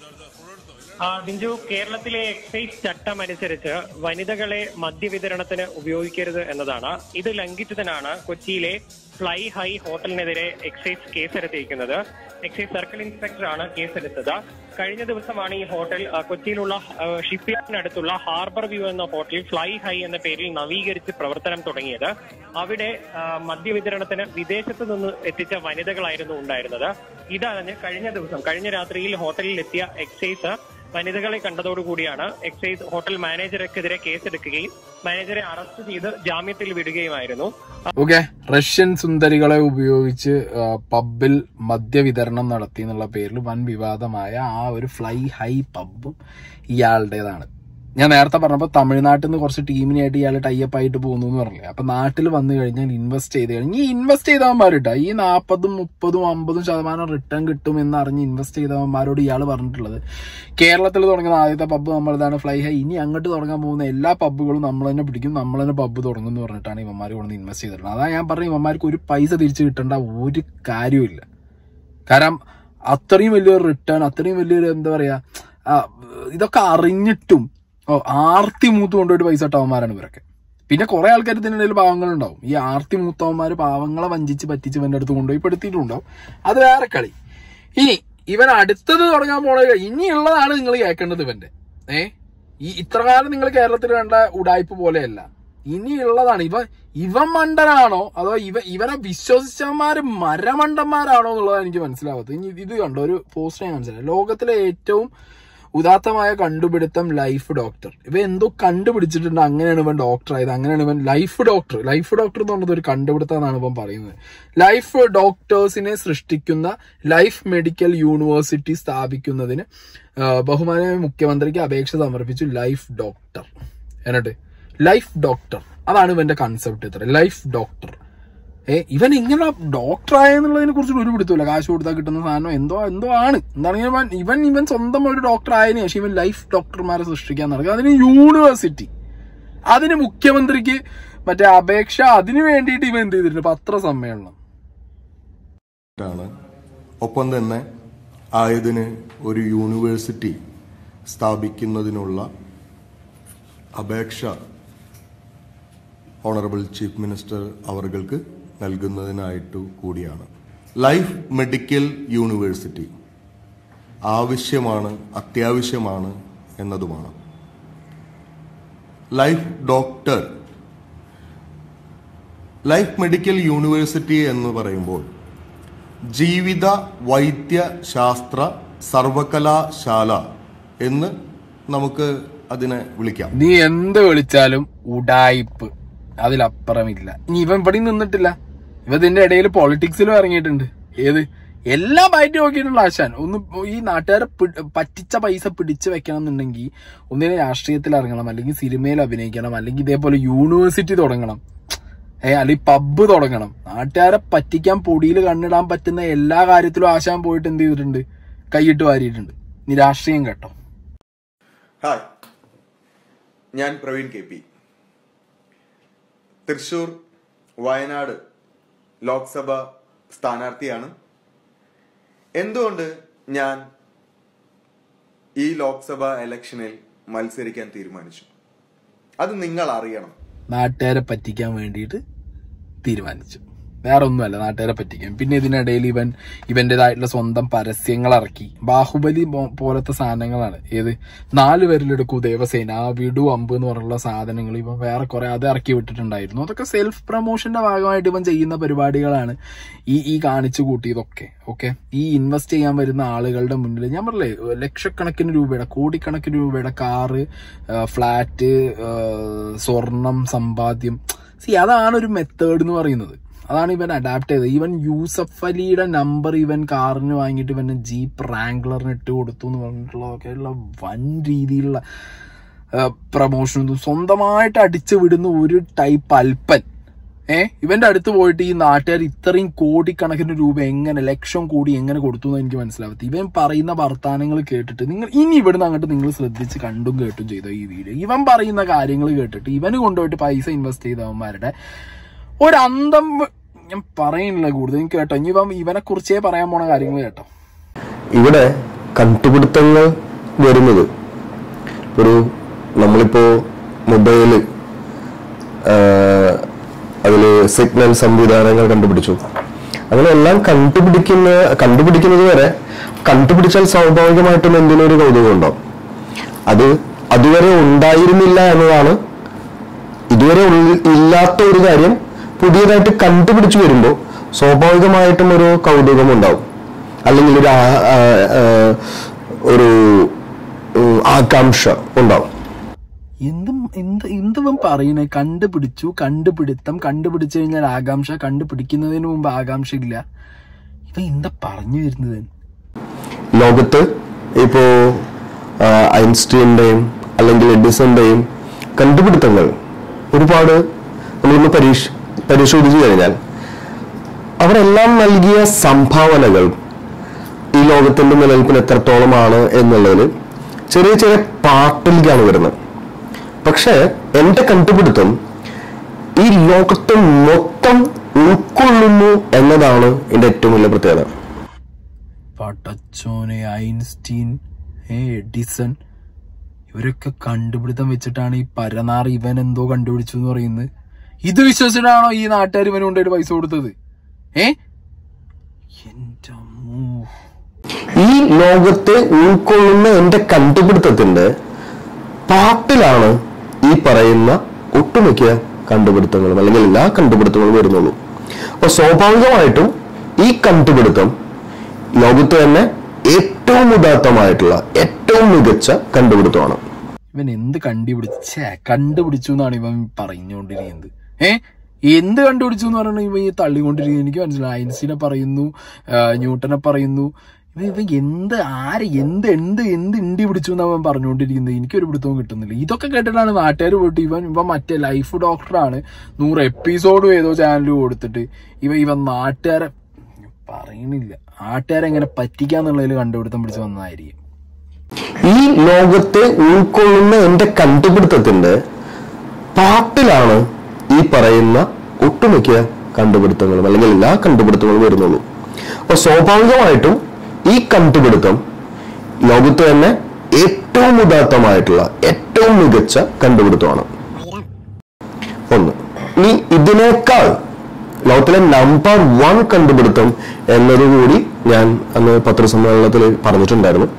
ആ, ബിഞ്ചു കേരളത്തിലെ എക്സൈസ് ചട്ടം അനുസരിച്ച് വനിതകളെ മദ്യവിതരണത്തിന് ഉപയോഗിക്കരുത് എന്നതാണ് ഇത് ലംഘിച്ചതിനാണ് കൊച്ചിയിലെ ഫ്ലൈ ഹൈ ഹോട്ടലിനെതിരെ എക്സൈസ് കേസെടുത്തിരിക്കുന്നത് എക്സൈസ് സർക്കിൾ ഇൻസ്പെക്ടറാണ് കേസെടുത്തത് കഴിഞ്ഞ ദിവസമാണ് ഈ ഹോട്ടൽ ആ, കൊച്ചിയിലുള്ള ഷിപ്പ് യാർഡിനടുത്തുള്ള ഹാർബർ വ്യൂ എന്ന ഹോട്ടൽ ഫ്ലൈ ഹൈ എന്ന പേരിൽ നവീകരിച്ച് പ്രവർത്തനം തുടങ്ങിയത് അവിടെ ആ, മദ്യവിതരണത്തിന് വിദേശത്ത് നിന്ന് എത്തിച്ച വനിതകളായിരുന്നു ഉണ്ടായിരുന്നത് ഇതറിഞ്ഞ് കഴിഞ്ഞ ദിവസം കഴിഞ്ഞ രാത്രിയിൽ ഹോട്ടലിൽ എത്തിയ എക്സൈസ് വനിതകളെ കണ്ടതോടുകൂടിയാണ് എക്സൈസ് ഹോട്ടൽ മാനേജർക്കെതിരെ കേസെടുക്കുകയും മാനേജറെ അറസ്റ്റ് ചെയ്ത് ജാമ്യത്തിൽ വിടുകയുമായിരുന്നു ഓക്കെ റഷ്യൻ സുന്ദരികളെ ഉപയോഗിച്ച് ആ, പബ്ബിൽ മദ്യവിതരണം നടത്തി എന്നുള്ള പേരിൽ വൻ വിവാദമായ ആ ഒരു ഫ്ലൈ ഹൈ പബ്ബും ഇയാളുടേതാണ് ഞാൻ നേരത്തെ പറഞ്ഞപ്പോൾ തമിഴ്നാട്ടിൽ നിന്ന് കുറച്ച് ടീമിനായിട്ട് ഇയാൾ ടൈപ്പ് ആയിട്ട് പോകുന്നു എന്ന് പറഞ്ഞില്ലേ അപ്പൊ നാട്ടിൽ വന്നു കഴിഞ്ഞാൽ ഇൻവെസ്റ്റ് ചെയ്ത് കഴിഞ്ഞാൽ ഈ ഇൻവെസ്റ്റ് ചെയ്തവന്മാരിട്ടാ ഈ നാൽപ്പതും മുപ്പതും അമ്പതും ശതമാനം റിട്ടേൺ കിട്ടും എന്ന് അറിഞ്ഞ് ഇൻവെസ്റ്റ് ചെയ്തവന്മാരോട് ഇയാൾ പറഞ്ഞിട്ടുള്ളത് കേരളത്തിൽ തുടങ്ങുന്ന ആദ്യത്തെ പബ്ബ് നമ്മളിതാണ് ഫ്ലൈ ഹൈ ഇനി അങ്ങോട്ട് തുടങ്ങാൻ പോകുന്ന എല്ലാ പബ്ബുകളും നമ്മൾ തന്നെ പിടിക്കും നമ്മൾ തന്നെ പബ്ബ് തുടങ്ങും എന്ന് പറഞ്ഞിട്ടാണ് ഇവന്മാർ കൊണ്ടുവന്ന് ഇൻവെസ്റ്റ് ചെയ്തിട്ടുള്ളത് അതാ ഞാൻ പറഞ്ഞ ഇവന്മാർക്ക് ഒരു പൈസ തിരിച്ചു കിട്ടേണ്ട ഒരു കാര്യമില്ല കാരണം അത്രയും വലിയൊരു റിട്ടേൺ അത്രയും വലിയൊരു എന്താ പറയാ ആ, ഇതൊക്കെ അറിഞ്ഞിട്ടും ഓ ആർത്തി മൂത്ത് കൊണ്ടുപോയിട്ട് പൈസ ഇട്ടവന്മാരാണ് ഇവരൊക്കെ പിന്നെ കുറെ ആൾക്കാർ ഇതിനിടയിൽ പാവങ്ങളുണ്ടാവും ഈ ആർത്തി മൂത്തവന്മാര് പാവങ്ങളെ വഞ്ചിച്ച് പറ്റിച്ച് ഇവന്റെ അടുത്ത് കൊണ്ടുപോയി പെടുത്തിയിട്ടുണ്ടാവും അത് വേറെ കളി ഇനി ഇവൻ അടുത്തത് തുടങ്ങാൻ പോണ ഇനിയുള്ളതാണ് നിങ്ങൾ കേൾക്കേണ്ടത് ഇവന്റെ ഏ ഈ ഇത്ര കാലം നിങ്ങൾ കേരളത്തിൽ കണ്ട ഉടായ്പ പോലെയല്ല ഇനിയുള്ളതാണ് ഇവ ഇവൻ മണ്ടനാണോ അതോ ഇവ ഇവനെ വിശ്വസിച്ചവന്മാര് മരമണ്ടന്മാരാണോ എന്നുള്ളതാണ് എനിക്ക് മനസ്സിലാവാത്തത് ഇനി ഇത് കണ്ടോ ഒരു പോസ്റ്റ് ഞാൻ മനസ്സിലായി ലോകത്തിലെ ഏറ്റവും ഉദാത്തമായ കണ്ടുപിടുത്തം ലൈഫ് ഡോക്ടർ ഇവ എന്തോ കണ്ടുപിടിച്ചിട്ടുണ്ട് അങ്ങനെയാണ് ഇവൻ ഡോക്ടർ ആയത് അങ്ങനെയാണ് ഇവൻ ലൈഫ് ഡോക്ടർ ലൈഫ് ഡോക്ടർ എന്ന് പറഞ്ഞത് ഒരു കണ്ടുപിടുത്തം എന്നാണ് ഇവൻ പറയുന്നത് ലൈഫ് ഡോക്ടേഴ്സിനെ സൃഷ്ടിക്കുന്ന ലൈഫ് മെഡിക്കൽ യൂണിവേഴ്സിറ്റി സ്ഥാപിക്കുന്നതിന് ആ, ബഹുമാനമായ മുഖ്യമന്ത്രിക്ക് അപേക്ഷ സമർപ്പിച്ചു ലൈഫ് ഡോക്ടർ എന്നിട്ട് ലൈഫ് ഡോക്ടർ അതാണ് ഇവന്റെ കൺസെപ്റ്റ് ഇത്ര ലൈഫ് ഡോക്ടർ ഏ ഇവൻ ഇങ്ങനെ ഡോക്ടർ ആയെന്നുള്ളതിനെ കുറിച്ച് ഒരു പിടുത്തമില്ല കാശ് കൊടുത്താൽ കിട്ടുന്ന സാധനം എന്തോ എന്തോ ആണ് എന്താണെങ്കിൽ ഇവൻ ഇവൻ ഇവൻ സ്വന്തം ഒരു ഡോക്ടർ ആയതിനു ശേഷം ഇവൻ ലൈഫ് ഡോക്ടർമാരെ സൃഷ്ടിക്കാൻ നടക്കുക അതിന് യൂണിവേഴ്സിറ്റി അതിന് മുഖ്യമന്ത്രിക്ക് മറ്റേ അപേക്ഷ അതിന് വേണ്ടിയിട്ട് ഇവൻ എന്ത് ചെയ്തിട്ടുണ്ട് പത്രസമ്മേളനം ആണ് ഒപ്പം തന്നെ ആയതിന് ഒരു യൂണിവേഴ്സിറ്റി സ്ഥാപിക്കുന്നതിനുള്ള അപേക്ഷ ഓണറബിൾ ചീഫ് മിനിസ്റ്റർ അവർക്ക് നൽകുന്നതിനായിട്ടു കൂടിയാണ് ലൈഫ് മെഡിക്കൽ യൂണിവേഴ്സിറ്റി ആവശ്യമാണ് അത്യാവശ്യമാണ് എന്നതുമാണ് life doctor life medical university എന്ന് പറയുമ്പോൾ ജീവിത വൈദ്യശാസ്ത്ര സർവകലാശാല എന്ന് നമുക്ക് അതിനെ വിളിക്കാം നീ എന്ത് വിളിച്ചാലും ഉടായിപ്പ് അതിലപ്പുറമില്ല ഇനി ഇവൻ ഇവിടെ നിന്നിട്ടില്ല ഇവ ഇതിന്റെ ഇടയിൽ പൊളിറ്റിക്സിലും ഇറങ്ങിയിട്ടുണ്ട് ഏത് എല്ലാം ബയറ്റ് നോക്കിയിട്ടുള്ള ആശാൻ ഒന്ന് ഈ നാട്ടുകാരെ പി- പറ്റിച്ച പൈസ പിടിച്ചു വെക്കണം എന്നുണ്ടെങ്കിൽ ഒന്നിനെ രാഷ്ട്രീയത്തിൽ ഇറങ്ങണം അല്ലെങ്കിൽ സിനിമയിൽ അഭിനയിക്കണം അല്ലെങ്കിൽ ഇതേപോലെ യൂണിവേഴ്സിറ്റി തുടങ്ങണം ഏ അല്ലെങ്കിൽ പബ്ബ് തുടങ്ങണം നാട്ടുകാരെ പറ്റിക്കാൻ പൊടിയിൽ കണ്ണിടാൻ പറ്റുന്ന എല്ലാ കാര്യത്തിലും ആശാൻ പോയിട്ട് എന്ത് ചെയ്തിട്ടുണ്ട് കൈയിട്ട് വാരിയിട്ടുണ്ട് നീ രാഷ്ട്രീയം കേട്ടോ ഹായ് ഞാൻ പ്രവീൺ കെ പി തൃശൂർ വയനാട് ലോക്സഭ സ്ഥാനാർത്ഥിയാണ് എന്തുകൊണ്ട് ഞാൻ ഈ ലോക്സഭ ഇലക്ഷനിൽ മത്സരിക്കാൻ തീരുമാനിച്ചു അത് നിങ്ങൾ അറിയണം നാട്ടുകാരെ പറ്റിക്കാൻ വേണ്ടിയിട്ട് തീരുമാനിച്ചു വേറെ ഒന്നുമല്ല നാട്ടുകാരെ പറ്റിക്കാൻ പിന്നെ ഇതിനിടയിൽ ഇവൻ ഇവന്റേതായിട്ടുള്ള സ്വന്തം പരസ്യങ്ങൾ ഇറക്കി ബാഹുബലി പോ- പോലത്തെ സാധനങ്ങളാണ് ഏത് നാല് പേരിലെടുക്കൂ ദേവസേന ആ വിടു അമ്പ് എന്ന് പറഞ്ഞുള്ള സാധനങ്ങൾ ഇവൻ വേറെ കുറെ അത് ഇറക്കി വിട്ടിട്ടുണ്ടായിരുന്നു അതൊക്കെ സെൽഫ് പ്രൊമോഷന്റെ ഭാഗമായിട്ട് ഇവൻ ചെയ്യുന്ന പരിപാടികളാണ് ഈ ഈ കാണിച്ചു കൂട്ടിയതൊക്കെ ഓക്കെ ഈ ഇൻവെസ്റ്റ് ചെയ്യാൻ വരുന്ന ആളുകളുടെ മുന്നിൽ ഞാൻ പറഞ്ഞില്ലേ ലക്ഷക്കണക്കിന് രൂപയുടെ കോടിക്കണക്കിന് രൂപയുടെ കാറ് ഫ്ലാറ്റ് സ്വർണം സമ്പാദ്യം സി അതാണ് ഒരു മെത്തേഡ് എന്ന് പറയുന്നത് അതാണ് ഇവൻ അഡാപ്റ്റ് ചെയ്തത് ഈവൻ യൂസഫ് അലിയുടെ നമ്പർ ഇവൻ കാറിന് വാങ്ങിയിട്ട് ഇവൻ ജീപ്പ് റാംഗ്ലറിന് ഇട്ട് കൊടുത്തു എന്ന് പറഞ്ഞിട്ടുള്ളതൊക്കെ ഉള്ള വൻ രീതിയിലുള്ള പ്രൊമോഷൻ സ്വന്തമായിട്ട് അടിച്ചു വിടുന്ന ഒരു ടൈപ്പ് അൽപ്പൻ ഏ ഇവന്റെ അടുത്ത് പോയിട്ട് ഈ നാട്ടുകാർ ഇത്രയും കോടിക്കണക്കിന് രൂപ എങ്ങനെ ലക്ഷം കോടി എങ്ങനെ കൊടുത്തു എന്ന് എനിക്ക് മനസ്സിലാവത്തി ഇവൻ പറയുന്ന വർത്താനങ്ങൾ കേട്ടിട്ട് നിങ്ങൾ ഇനി ഇവിടുന്ന് അങ്ങോട്ട് നിങ്ങൾ ശ്രദ്ധിച്ച് കണ്ടും കേട്ടും ചെയ്തോ ഈ വീഡിയോ ഇവൻ പറയുന്ന കാര്യങ്ങൾ കേട്ടിട്ട് ഇവന് കൊണ്ടുപോയിട്ട് പൈസ ഇൻവെസ്റ്റ് ചെയ്തവന്മാരുടെ ഒരു അന്തം വ- ഞാൻ പറയുന്നില്ല കൂടുതൽ എനിക്ക് കേട്ടോ ഇനി ഇവൻ ഇവനെ കുറിച്ചേ പറയാൻ പോണ കാര്യങ്ങൾ കേട്ടോ ഇവിടെ കണ്ടുപിടുത്തങ്ങൾ വരുന്നത് ഒരു നമ്മളിപ്പോ മൊബൈല് അതില് സിഗ്നൽ സംവിധാനങ്ങൾ കണ്ടുപിടിച്ചു അങ്ങനെ എല്ലാം കണ്ടുപിടിക്കുന്ന കണ്ടുപിടിക്കുന്നത് വരെ കണ്ടുപിടിച്ചാൽ സ്വാഭാവികമായിട്ടും എന്തിനും ഒരു കൗതുകം ഉണ്ടാവും അത് അതുവരെ ഉണ്ടായിരുന്നില്ല എന്നതാണ് ഇതുവരെ ഉള്ള- ഇല്ലാത്ത ഒരു കാര്യം പുതിയതായിട്ട് കണ്ടുപിടിച്ചു വരുമ്പോൾ സ്വാഭാവികമായിട്ടും ഒരു കൗതുകം ഉണ്ടാവും അല്ലെങ്കിൽ ഒരു ആ- ആ- ആ, ഒരു ഉം, ആകാംക്ഷ ഉണ്ടാവും എന്തും എന്ത് എന്തും പറയണേ കണ്ടുപിടിച്ചു കണ്ടുപിടുത്തം കണ്ടുപിടിച്ചു കഴിഞ്ഞാൽ ആകാംക്ഷ കണ്ടുപിടിക്കുന്നതിന് മുമ്പ് ആകാംക്ഷ ഇല്ല ഇവ എന്താ പറഞ്ഞു വരുന്നത് ലോകത്ത് ഇപ്പോ ആ, ഐൻസ്റ്റീൻ്റെയും അല്ലെങ്കിൽ എഡിസന്റെയും കണ്ടുപിടുത്തങ്ങൾ ഒരുപാട് നമ്മളിന്ന് പരീക്ഷ പരിശോധിച്ചു കഴിഞ്ഞാൽ അവരെല്ലാം നൽകിയ സംഭാവനകൾ ഈ ലോകത്തിന്റെ നിലനിൽപ്പിന് എത്രത്തോളമാണ് എന്നുള്ളതിൽ ചെറിയ ചെറിയ പാട്ടിലേക്കാണ് വരുന്നത് പക്ഷേ എന്റെ കണ്ടുപിടുത്തം ഈ ലോകത്തെ മൊത്തം ഉൾക്കൊള്ളുന്നു എന്നതാണ് എന്റെ ഏറ്റവും വലിയ പ്രത്യേകത പടച്ചോനെ ഐൻസ്റ്റീൻ ഏ എഡിസൺ ഇവരൊക്കെ കണ്ടുപിടുത്തം വെച്ചിട്ടാണ് ഈ പരനാറ് ഇവൻ എന്തോ കണ്ടുപിടിച്ചു എന്ന് പറയുന്നത് ഇത് വിശ്വസിച്ചിട്ടാണോ ഈ നാട്ടുകാർ ഇവന് കൊണ്ടുപോയിട്ട് പൈസ കൊടുത്തത് ഏ എന്റെ അമ്മോ. ഈ ലോകത്തെ ഉൾക്കൊള്ളുന്ന എന്റെ കണ്ടുപിടുത്തത്തിന്റെ പാട്ടിലാണ് ഈ പറയുന്ന ഒട്ടുമിക്ക കണ്ടുപിടുത്തങ്ങളും അല്ലെങ്കിൽ എല്ലാ കണ്ടുപിടുത്തങ്ങളും വരുന്നുള്ളൂ അപ്പൊ സ്വാഭാവികമായിട്ടും ഈ കണ്ടുപിടുത്തം ലോകത്ത് തന്നെ ഏറ്റവും ഉദാത്തമായിട്ടുള്ള ഏറ്റവും മികച്ച കണ്ടുപിടുത്തമാണ് ഇവൻ എന്ത് കണ്ടുപിടിച്ചു ഛേ കണ്ടുപിടിച്ചു എന്നാണ് ഇവൻ പറഞ്ഞുകൊണ്ടിരിക്കുന്നത് ഏ എന്ത് കണ്ടുപിടിച്ചു എന്ന് പറഞ്ഞാൽ ഇവൻ ഈ തള്ളിക്കൊണ്ടിരിക്കുന്നത് എനിക്ക് മനസ്സിലായി ഐൻസ്റ്റീനെ പറയുന്നു ആ, ന്യൂട്ടനെ പറയുന്നു ഇവൻ ഇവൻ എന്ത് ആര് എന്ത് എന്ത് എന്ത് ഇണ്ടി പിടിച്ചു എന്നാ അവൻ പറഞ്ഞുകൊണ്ടിരിക്കുന്നത് എനിക്കൊരു പിടുത്തവും കിട്ടുന്നില്ല ഇതൊക്കെ കേട്ടിട്ടാണ് നാട്ടുകാർ പോയിട്ട് ഇവൻ ഇവൻ മറ്റേ ലൈഫ് ഡോക്ടറാണ് നൂറ് എപ്പിസോഡും ഏതോ ചാനൽ കൊടുത്തിട്ട് ഇവ ഇവൻ നാട്ടുകാരെ പറയണില്ല നാട്ടുകാരെ എങ്ങനെ പറ്റിക്കാന്നുള്ളതിൽ കണ്ടുപിടുത്തം പിടിച്ച് വന്നതായിരിക്കും ഈ ലോകത്തെ ഉൾക്കൊള്ളുന്ന എന്റെ കണ്ടുപിടുത്തത്തിന്റെ പാട്ടിലാണ് ഈ പറയുന്ന ഒട്ടുമിക്ക കണ്ടുപിടുത്തങ്ങളും അല്ലെങ്കിൽ എല്ലാ കണ്ടുപിടുത്തങ്ങളും വരുന്നുള്ളൂ അപ്പൊ സ്വാഭാവികമായിട്ടും ഈ കണ്ടുപിടുത്തം ലോകത്ത് തന്നെ ഏറ്റവും ഉദാത്തമായിട്ടുള്ള ഏറ്റവും മികച്ച കണ്ടുപിടുത്തമാണ് ഒന്ന് ഇനി ഇതിനേക്കാൾ ലോകത്തിലെ നമ്പർ വൺ കണ്ടുപിടുത്തം എന്നതുകൂടി ഞാൻ അന്ന് പത്രസമ്മേളനത്തിൽ പറഞ്ഞിട്ടുണ്ടായിരുന്നു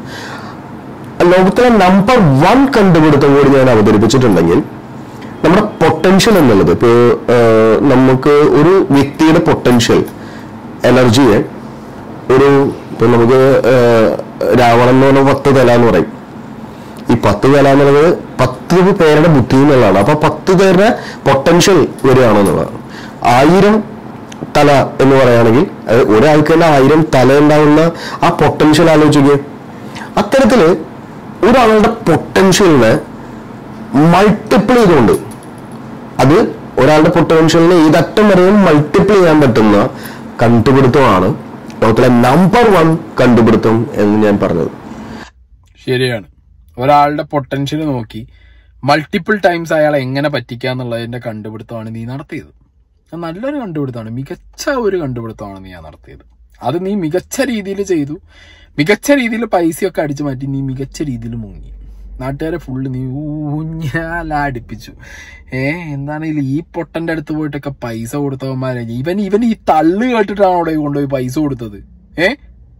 ലോകത്തിലെ നമ്പർ വൺ കണ്ടുപിടുത്തം കൂടി ഞാൻ അവതരിപ്പിച്ചിട്ടുണ്ടെങ്കിൽ നമ്മുടെ പൊട്ടൻഷ്യൽ എന്നുള്ളത് ഇപ്പോ ഏഹ്, നമുക്ക് ഒരു വ്യക്തിയുടെ പൊട്ടൻഷ്യൽ എനർജിയെ ഒരു ഇപ്പൊ നമുക്ക് ഏഹ്, രാവണൻ എന്ന് പറഞ്ഞ പത്ത് തല എന്ന് പറയും ഈ പത്ത് തല എന്നുള്ളത് പത്ത് പേരുടെ ബുദ്ധി എന്നുള്ളതാണ് അപ്പൊ പത്ത് പേരുടെ പൊട്ടൻഷ്യൽ വരികയാണോ എന്നുള്ളതാണ് ആയിരം തല എന്ന് പറയുകയാണെങ്കിൽ അത് ഒരാൾക്ക് തന്നെ ആയിരം തല ഉണ്ടാവുന്ന ആ പൊട്ടൻഷ്യൽ ആലോചിക്കുക അത്തരത്തില് ഒരാളുടെ പൊട്ടൻഷ്യലിനെ മൾട്ടിപ്പിൾ ചെയ്തുകൊണ്ട് അത് ഒരാളുടെ പൊട്ടൻഷ്യലിനെ ഏതറ്റം വരെയും മൾട്ടിപ്പിൾ ചെയ്യാൻ പറ്റുന്ന കണ്ടുപിടുത്തമാണ് ലോകത്തിലെ നമ്പർ വൺ കണ്ടുപിടുത്തം എന്ന് ഞാൻ പറഞ്ഞത് ശരിയാണ് ഒരാളുടെ പൊട്ടൻഷ്യൽ നോക്കി മൾട്ടിപ്പിൾ ടൈംസ് അയാളെ എങ്ങനെ പറ്റിക്കാന്നുള്ളതിന്റെ കണ്ടുപിടുത്തമാണ് നീ നടത്തിയത് അത് നല്ലൊരു കണ്ടുപിടുത്തമാണ് മികച്ച ഒരു കണ്ടുപിടുത്തമാണ് നീ ആ നടത്തിയത് അത് നീ മികച്ച രീതിയിൽ ചെയ്തു മികച്ച രീതിയിൽ പൈസയൊക്കെ അടിച്ചു മാറ്റി നീ മികച്ച രീതിയിൽ മുങ്ങി നാട്ടുകാരെ ഫുള്ള് നീ ഊഞ്ഞാല അടിപ്പിച്ചു ഏ എന്താണെങ്കിലും ഈ പൊട്ടന്റെ അടുത്ത് പോയിട്ടൊക്കെ പൈസ കൊടുത്തവന്മാരെ ഇവൻ ഇവൻ ഈ തള്ളു കേട്ടിട്ടാണ് അവിടെ കൊണ്ടുപോയി പൈസ കൊടുത്തത് ഏ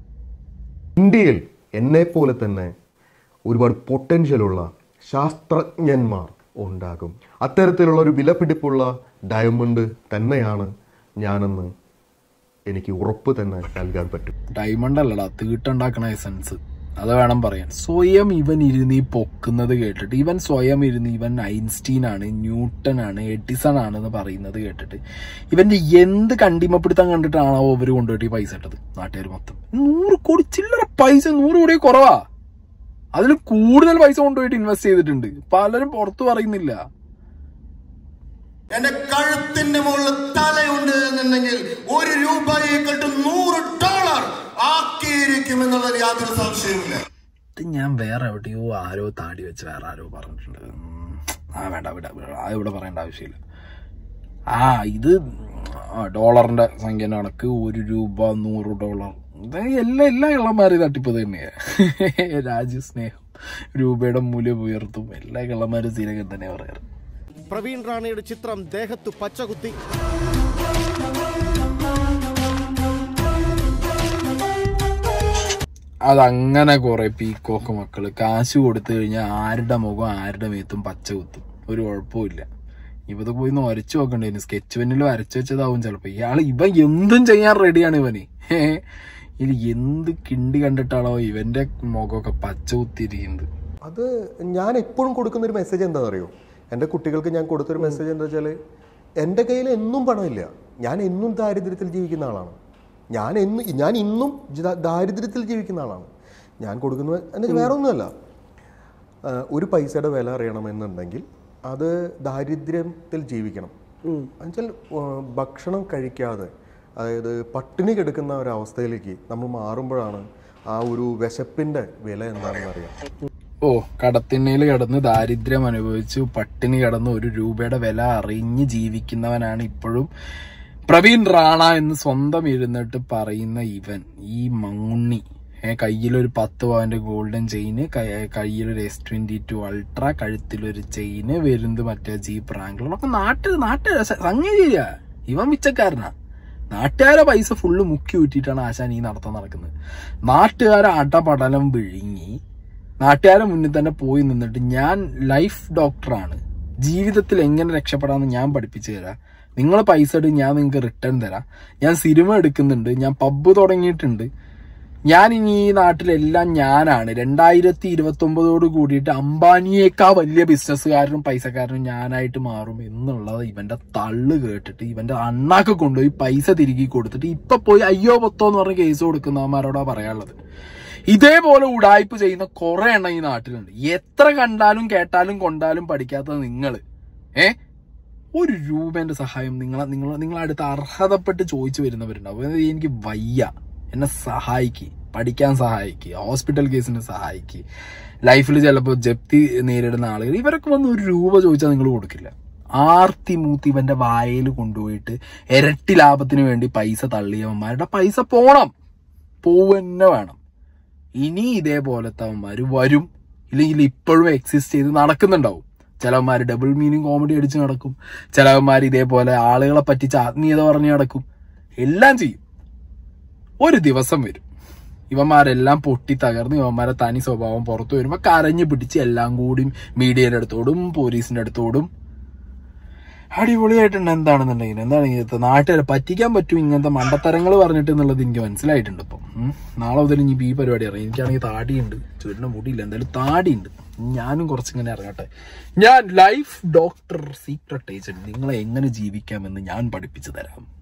ഇന്ത്യയിൽ എന്നെ പോലെ തന്നെ ഒരുപാട് പൊട്ടൻഷ്യലുള്ള ശാസ്ത്രജ്ഞന്മാർ ഉണ്ടാകും അത്തരത്തിലുള്ള ഒരു വിലപിടിപ്പുള്ള ഡയമണ്ട് തന്നെയാണ് ഞാനെന്ന് എനിക്ക് ഉറപ്പ് തന്നെ നൽകാൻ പറ്റും ഡയമണ്ട് അല്ലടാ തീട്ടുണ്ടാക്കണ എസൻസ് അത് വേണം പറയാൻ സ്വയം ഇവൻ ഇരുന്ന് ഈ പൊക്കുന്നത് കേട്ടിട്ട് ഇവൻ സ്വയം ഇരുന്ന് ഇവൻ ഐൻസ്റ്റീൻ ആണ് ന്യൂട്ടൺ ആണ് എഡിസൺ ആണ് എന്ന് പറയുന്നത് കേട്ടിട്ട് ഇവന്റെ എന്ത് കണ്ടിമപ്പിടുത്തം കണ്ടിട്ടാണോ ഇവര് കൊണ്ടുപോയിട്ട് ഈ പൈസ ഇട്ടത് നാട്ടുകാർ മൊത്തം നൂറ് കോടി ചില്ലറ പൈസ നൂറ് കോടി കുറവാ അതിൽ കൂടുതൽ പൈസ കൊണ്ടുപോയിട്ട് ഇൻവെസ്റ്റ് ചെയ്തിട്ടുണ്ട് പലരും പുറത്തു പറയുന്നില്ല എന്റെ കഴുത്തിന്റെ മുകളിൽ തലയുണ്ട് എന്നുണ്ടെങ്കിൽ ഒരു രൂപയെക്കാട്ടും നൂറ് ഡോളർ ആക്കിയിരിക്കും എന്നുള്ളതിൽ യാതൊരു സംശയവുമില്ല ഇത് ഞാൻ വേറെ എവിടെയോ ആരോ താടി വെച്ച് വേറെ ആരോ പറഞ്ഞിട്ടുണ്ട് ഉം. ആ വേണ്ട വിട വിട. ആ ഇവിടെ പറയേണ്ട ആവശ്യമില്ല ആ ഇത് ആ, ഡോളറിന്റെ സംഖ്യ കണക്ക് ഒരു രൂപ നൂറ് ഡോളർ ഇത് എല്ലാ എല്ലാ കള്ളന്മാരും തട്ടിപ്പ് തന്നെയാ രാജ്യസ്നേഹം രൂപയുടെ മൂല്യം ഉയർത്തും എല്ലാ കള്ളന്മാരും സ്ഥിരങ്ങൾ തന്നെ പറയാറ് പ്രവീൺ റാണയുടെ ചിത്രം ദേഹത്തു പച്ചകുത്തി അതങ്ങനെ കുറെ പീക്കോക്ക് മക്കള് കാശ് കൊടുത്തു കഴിഞ്ഞാൽ ആരുടെ മുഖം ആരുടെ മേത്തും പച്ച കുത്തും ഒരു കുഴപ്പമില്ല ഇവത് പോയി ഒന്ന് വരച്ചു നോക്കണ്ടേന് സ്കെച്ച് പെന്നിൽ വരച്ചു വെച്ചതാവും ചിലപ്പോ ഇയാള് ഇവൻ എന്തും ചെയ്യാൻ റെഡിയാണ് ഇവന് ഹേ. ഇത് എന്ത് കിണ്ടി കണ്ടിട്ടാണോ ഇവന്റെ മുഖമൊക്കെ പച്ച കുത്തിയിരിക്കുന്നത് അത് ഞാൻ എപ്പോഴും കൊടുക്കുന്ന ഒരു മെസ്സേജ് എന്താണെന്ന് അറിയോ എൻ്റെ കുട്ടികൾക്ക് ഞാൻ കൊടുത്തൊരു മെസ്സേജ് എന്താ വെച്ചാൽ എൻ്റെ കയ്യിൽ എന്നും പണമില്ല ഞാൻ എന്നും ദാരിദ്ര്യത്തിൽ ജീവിക്കുന്ന ആളാണ് ഞാൻ എന്നും ഞാൻ ഇന്നും ജ- ദാരിദ്ര്യത്തിൽ ജീവിക്കുന്ന ആളാണ് ഞാൻ കൊടുക്കുന്നത് എന്ന് വെച്ചാൽ വേറെ ഒന്നുമല്ല ആ, ഒരു പൈസയുടെ വില അറിയണമെന്നുണ്ടെങ്കിൽ അത് ദാരിദ്ര്യത്തിൽ ജീവിക്കണം എന്നുവെച്ചാൽ ആ, ഭക്ഷണം കഴിക്കാതെ അതായത് പട്ടിണി കിടക്കുന്ന ഒരു അവസ്ഥയിലേക്ക് നമ്മൾ മാറുമ്പോഴാണ് ആ ഒരു വിശപ്പിൻ്റെ വില എന്താണെന്ന് അറിയാം ഓ കടത്തിണ്ണയിൽ കിടന്ന് ദാരിദ്ര്യം അനുഭവിച്ചു പട്ടിണി കിടന്ന് ഒരു രൂപയുടെ വില അറിഞ്ഞ് ജീവിക്കുന്നവനാണ് ഇപ്പോഴും പ്രവീൺ റാണ എന്ന് സ്വന്തം ഇരുന്നിട്ട് പറയുന്ന ഇവൻ ഈ മങ്ങുണ്ണി ഏ കയ്യിലൊരു പത്ത് പവന്റെ ഗോൾഡൻ ചെയിന് കയ്യിലൊരു എസ് ട്വന്റി ടു അൾട്ര കഴുത്തിലൊരു ചെയിന് വരുന്നത് മറ്റേ ജീപ്പ് റാങ്കുലർ ഒക്കെ നാട്ടിൽ നാട്ടിൽ സംഗതിയില്ല ഇവൻ മിച്ചക്കാരനാ നാട്ടുകാരെ പൈസ ഫുള്ള് മുക്കി ഊറ്റിയിട്ടാണ് ആശാൻ ഈ നടത്തം നടക്കുന്നത് നാട്ടുകാരെ അടപടലം വിഴുങ്ങി നാട്ടുകാരെ മുന്നിൽ തന്നെ പോയി നിന്നിട്ട് ഞാൻ ലൈഫ് ഡോക്ടറാണ് ജീവിതത്തിൽ എങ്ങനെ രക്ഷപ്പെടാമെന്ന് ഞാൻ പഠിപ്പിച്ചു തരാം നിങ്ങൾ പൈസ ഇടും ഞാൻ നിങ്ങൾക്ക് റിട്ടേൺ തരാം ഞാൻ സിനിമ എടുക്കുന്നുണ്ട് ഞാൻ പബ്ബ് തുടങ്ങിയിട്ടുണ്ട് ഞാൻ ഇനി ഈ നാട്ടിലെല്ലാം ഞാനാണ് രണ്ടായിരത്തി ഇരുപത്തി ഒമ്പതോട് കൂടിയിട്ട് അംബാനിയേക്കാ വലിയ ബിസിനസ്സുകാരനും പൈസക്കാരനും ഞാനായിട്ട് മാറും എന്നുള്ളത് ഇവന്റെ തള്ളു കേട്ടിട്ട് ഇവന്റെ അണ്ണാക്ക് കൊണ്ടുപോയി പൈസ തിരികെ കൊടുത്തിട്ട് ഇപ്പൊ പോയി അയ്യോ പൊത്തോ എന്ന് പറഞ്ഞ് കേസ് കൊടുക്കുന്നവന്മാരോടാ പറയാനുള്ളത് ഇതേപോലെ ഉടായ്പ ചെയ്യുന്ന കുറെ എണ്ണം ഈ നാട്ടിലുണ്ട് എത്ര കണ്ടാലും കേട്ടാലും കൊണ്ടാലും പഠിക്കാത്തത് നിങ്ങള് ഏ ഒരു രൂപേന്റെ സഹായം നിങ്ങൾ നിങ്ങൾ നിങ്ങളടുത്ത് അർഹതപ്പെട്ട് ചോദിച്ചു വരുന്നവരുണ്ടാവും അതായത് എനിക്ക് വയ്യ എന്നെ സഹായിക്ക് പഠിക്കാൻ സഹായിക്ക് ഹോസ്പിറ്റൽ കേസിന് സഹായിക്ക് ലൈഫിൽ ചിലപ്പോൾ ജപ്തി നേരിടുന്ന ആളുകൾ ഇവരൊക്കെ വന്ന് ഒരു രൂപ ചോദിച്ചാൽ നിങ്ങൾ കൊടുക്കില്ല ആർത്തി മൂത്തി ഇവന്റെ വായയിൽ കൊണ്ടുപോയിട്ട് ഇരട്ടി ലാഭത്തിന് വേണ്ടി പൈസ തള്ളിയവന്മാരുടെ പൈസ പോണം പോവന്നെ വേണം ഇനി ഇതേപോലത്തെ അവന്മാര് വരും ഇല്ലെങ്കിൽ ഇപ്പോഴും എക്സിസ്റ്റ് ചെയ്ത് നടക്കുന്നുണ്ടാവും ചിലവന്മാര് ഡബിൾ മീനിങ് കോമഡി അടിച്ച് നടക്കും ചിലവന്മാർ ഇതേപോലെ ആളുകളെ പറ്റിച്ച് ആത്മീയത പറഞ്ഞ് നടക്കും എല്ലാം ചെയ്യും ഒരു ദിവസം വരും ഇവന്മാരെല്ലാം പൊട്ടി തകർന്ന് ഇവന്മാരെ തനി സ്വഭാവം പുറത്തു വരുമ്പോ കരഞ്ഞു പിടിച്ച് എല്ലാം കൂടി മീഡിയയുടെ അടുത്തോടും പോലീസിന്റെ അടുത്തോടും അടിപൊളിയായിട്ടുണ്ട് എന്താണെന്നുണ്ടെങ്കിൽ എന്താണെങ്കിൽ നാട്ടുകാരെ പറ്റിക്കാൻ പറ്റും ഇങ്ങനത്തെ മണ്ടത്തരങ്ങൾ പറഞ്ഞിട്ട് എന്നുള്ളത് എനിക്ക് മനസ്സിലായിട്ടുണ്ട് ഇപ്പം ഉം. നാളെ മുതൽ ഇനി ഈ പരിപാടി അറിയാം എനിക്കാണെങ്കിൽ താടിയുണ്ട് ചുരുണ്ട മുടിയില്ല എന്തായാലും താടിയുണ്ട് ഞാനും കുറച്ചിങ്ങനെ ഇറങ്ങട്ടെ ഞാൻ ലൈഫ് ഡോക്ടർ സീക്രട്ട് ഏജന്റ് നിങ്ങളെ എങ്ങനെ ജീവിക്കാമെന്ന് ഞാൻ പഠിപ്പിച്ചു തരാം